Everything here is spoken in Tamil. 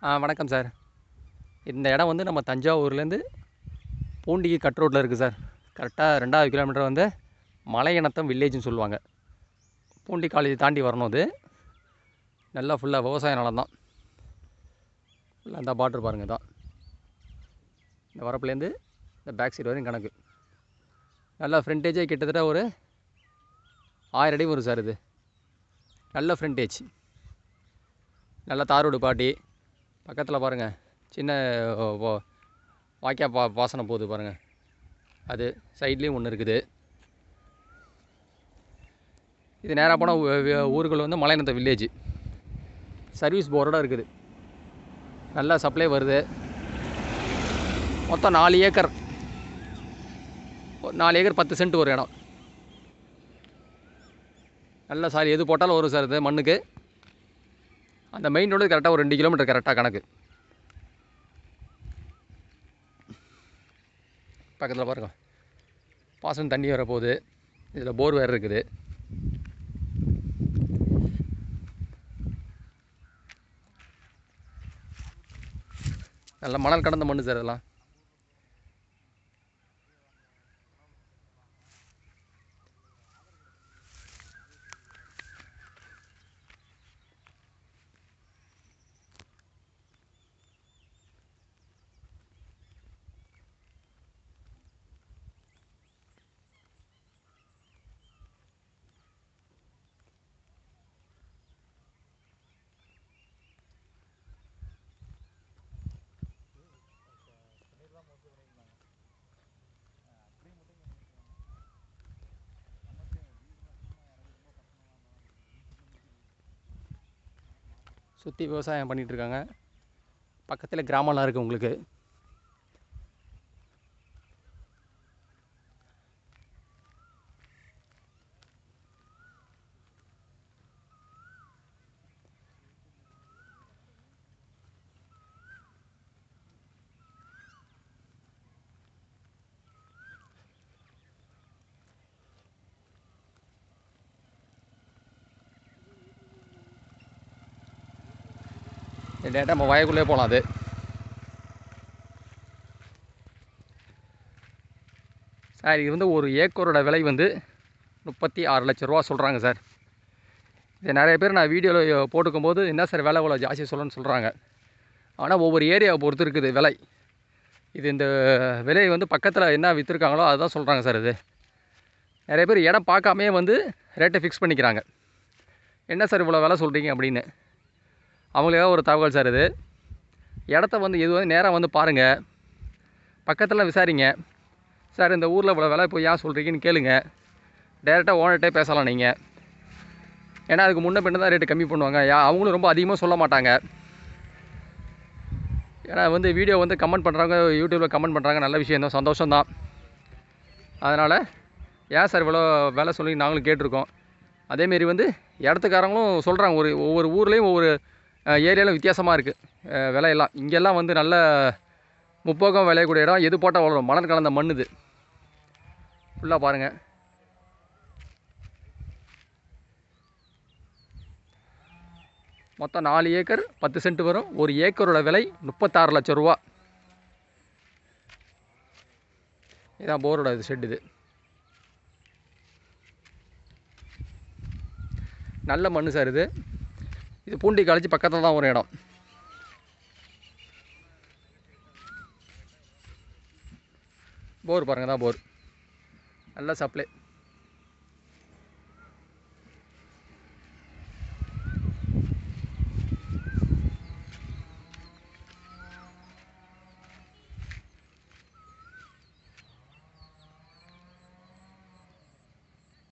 ஆ வணக்கம் சார் இந்த இடம் வந்து நம்ம தஞ்சாவூர்லேருந்து பூண்டிக்கு கட் ரோட்டில் இருக்குது சார் கரெக்டாக ரெண்டாவது கிலோமீட்டர் வந்து மலையனத்தம் வில்லேஜ்னு சொல்லுவாங்க பூண்டி காலேஜ் தாண்டி வரணும் அது நல்லா ஃபுல்லாக விவசாய நிலம் தான் ஃபுல்லாக இந்த பாட்ரு பாருங்கள் தான் இந்த வரப்புலேருந்து இந்த பேக் சைடு வரையும் கணக்கு நல்லா ஃப்ரண்டேஜே கிட்டத்தட்ட ஒரு ஆயிரம் அடி வரும் சார் இது நல்ல ஃப்ரண்டேஜ் நல்ல தாரோடு பாட்டி பக்கத்தில் பாருங்கள் சின்ன ஓ, ஓ, வாய்க்கா பா பாசனம் போகுது பாருங்கள் அது சைட்லேயும் ஒன்று இருக்குது இது நேராக போனால் ஊருக்குள்ள வந்து மலையனத்த வில்லேஜ் சர்வீஸ் போர்டோட இருக்குது நல்லா சப்ளை வருது மொத்தம் நாலு ஏக்கர் ஒரு நாலு ஏக்கர் பத்து சென்ட் ஒரு இடம் நல்ல சாரி எது போட்டாலும் வரும் சார் இது மண்ணுக்கு அந்த மெயின் ரோடு கரெக்டாக ஒரு ரெண்டு கிலோமீட்டர் கரெக்டாக கணக்கு பக்கத்தில் பாருங்க பாசனம் தண்ணி வர போகுது இதில் போர் வேறு இருக்குது நல்ல மணல் கடந்த மண்ணு சார் இதெல்லாம் சுற்றி விவசாயம் பண்ணிகிட்டு இருக்காங்க பக்கத்தில் கிராமம்லாம் இருக்குது உங்களுக்கு டேட்டா நம்ம வயக்குள்ளே போகலாம் அது சார் இது வந்து ஒரு ஏக்கரோட விலை வந்து முப்பத்தி ஆறு லட்ச ரூபா சொல்கிறாங்க சார் இது நிறைய பேர் நான் வீடியோவில் போட்டுக்கும்போது என்ன சார் விலை இவ்வளோ ஜாஸ்தி சொல்லணும்னு சொல்கிறாங்க ஆனால் ஒவ்வொரு ஏரியாவை பொறுத்து இருக்குது விலை இது இந்த விலை வந்து பக்கத்தில் என்ன விற்றுருக்காங்களோ அதுதான் சொல்கிறாங்க சார் இது நிறைய பேர் இடம் பார்க்காமே வந்து ரேட்டை ஃபிக்ஸ் பண்ணிக்கிறாங்க என்ன சார் இவ்வளோ விலை சொல்கிறீங்க அப்படின்னு அவங்களுக்காக ஒரு தகவல் சார் இது இடத்த வந்து இது வந்து நேராக வந்து பாருங்கள் பக்கத்தில் விசாரிங்க சார் இந்த ஊரில் இவ்வளோ விலை இப்போ ஏன் சொல்கிறீங்கன்னு கேளுங்க டேரெக்டாக ஓனர்கிட்டே பேசலாம் நீங்கள் ஏன்னா அதுக்கு முன்ன பின்ன தான் ரேட்டு கம்மி பண்ணுவாங்க யா அவங்களும் ரொம்ப அதிகமாக சொல்ல மாட்டாங்க ஏன்னா வந்து வீடியோ வந்து கமெண்ட் பண்ணுறாங்க யூடியூப்பில் கமெண்ட் பண்ணுறாங்க நல்ல விஷயம் தான் சந்தோஷம் தான் அதனால் ஏன் சார் இவ்வளோ விலை சொல்லி நாங்களும் கேட்டிருக்கோம் அதேமாரி வந்து இடத்துக்காரங்களும் சொல்கிறாங்க ஒரு ஒவ்வொரு ஊர்லேயும் ஒவ்வொரு ஏரியாவில் வித்தியாசமாக இருக்குது விலையெல்லாம் இங்கெல்லாம் வந்து நல்ல முப்போகம் விளையக்கூடிய இடம் எது போட்டால் வளரும் மணல் கலந்த மண் இது ஃபுல்லாக பாருங்கள் மொத்தம் நாலு ஏக்கர் பத்து சென்ட் வரும் ஒரு ஏக்கரோட விலை முப்பத்தாறு லட்சம் ரூபா இதான் போரோட இது ஷெட் இது நல்ல மண் சார் இது இது பூண்டி காலேஜ் பக்கத்தில் தான் ஒரு இடம் போர் பாருங்கள் தான் போர் நல்ல சப்ளை